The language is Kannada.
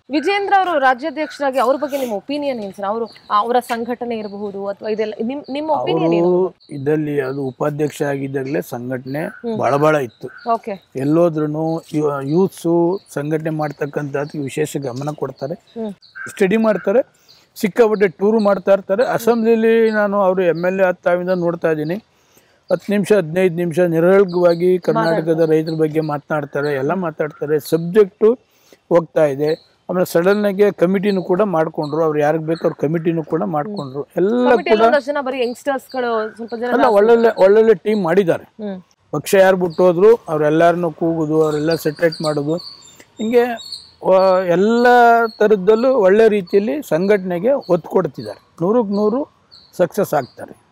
ವಿಜೇಂದ್ರ ಅವರು ರಾಜ್ಯಾಧ್ಯಕ್ಷರಾಗಿ ಅವ್ರ ಬಗ್ಗೆ ನಿಮ್ಮ ಒಪಿನಿಯನ್ ಏನು ಸರ್ ಅವರು ಅವರ ಸಂಘಟನೆ ಇರಬಹುದು ಅಥವಾ ಇದೆಲ್ಲ ನಿಮ್ ನಿಮ್ಮ ಒಪಿನಿಯನ್ ಏನು ಅವರು ಇದಲ್ಲಿ ಅದು ಉಪಾಧ್ಯಕ್ಷ ಆಗಿದ್ದಾಗಲೇ ಸಂಘಟನೆ ಬಹಳ ಬಹಳ ಇತ್ತು ಓಕೆ ಎಲ್ಲೋದ್ರೂ ಯೂತ್ಸು ಸಂಘಟನೆ ಮಾಡ್ತಕ್ಕಂಥದ್ದು ವಿಶೇಷ ಗಮನ ಕೊಡ್ತಾರೆ ಹ್ಮ್ ಸ್ಟಡಿ ಮಾಡ್ತಾರೆ ಸಿಕ್ಕಾಪಟ್ಟೆ ಟೂರು ಮಾಡ್ತಾ ಇರ್ತಾರೆ ಅಸೆಂಬ್ಲಿಲಿ ನಾನು ಅವರು ಎಮ್ ಎಲ್ ಎ ಹತ್ತಾವಿಂದ ನೋಡ್ತಾ ಇದ್ದೀನಿ ಹತ್ತು ನಿಮಿಷ ಹದಿನೈದು ನಿಮಿಷ ನಿರರ್ಗಳವಾಗಿ ಕರ್ನಾಟಕದ ರೈತರ ಬಗ್ಗೆ ಮಾತನಾಡ್ತಾರೆ ಎಲ್ಲ ಮಾತಾಡ್ತಾರೆ ಸಬ್ಜೆಕ್ಟು ಹೋಗ್ತಾ ಇದೆ ಆಮೇಲೆ ಸಡನ್ನಾಗಿ ಕಮಿಟಿನೂ ಕೂಡ ಮಾಡ್ಕೊಂಡ್ರು ಅವ್ರು ಯಾರಿಗೆ ಬೇಕು ಅವ್ರ ಕಮಿಟಿನೂ ಕೂಡ ಮಾಡ್ಕೊಂಡ್ರು ಎಲ್ಲ ಕಮಿಟಿ ಎಲ್ಲ ಒಂದಷ್ಟು ಜನ ಬರೀ ಯಂಗ್ಸ್ಟರ್ಸ್ ಗಳು ಸ್ವಲ್ಪ ಜನ ಎಲ್ಲ ಒಳ್ಳೊಳ್ಳೆ ಒಳ್ಳೊಳ್ಳೆ ಟೀಮ್ ಮಾಡಿದ್ದಾರೆ ಹ್ಮ್ ಪಕ್ಷ ಯಾರು ಬಿಟ್ಟು ಹೋದ್ರು ಅವರೆಲ್ಲರನ್ನು ಕೂಗುದು ಅವರೆಲ್ಲ ಸೆಟ್ರೇಟ್ ಮಾಡೋದು ಹಿಂಗೆ ಆ, ಎಲ್ಲ ಥರದ್ದಲ್ಲೂ ಒಳ್ಳೆ ರೀತಿಯಲ್ಲಿ ಸಂಘಟನೆಗೆ ಒತ್ತು ಕೊಡ್ತಿದ್ದಾರೆ ನೂರಕ್ಕೆ ನೂರು ಸಕ್ಸಸ್ ಆಗ್ತಾರೆ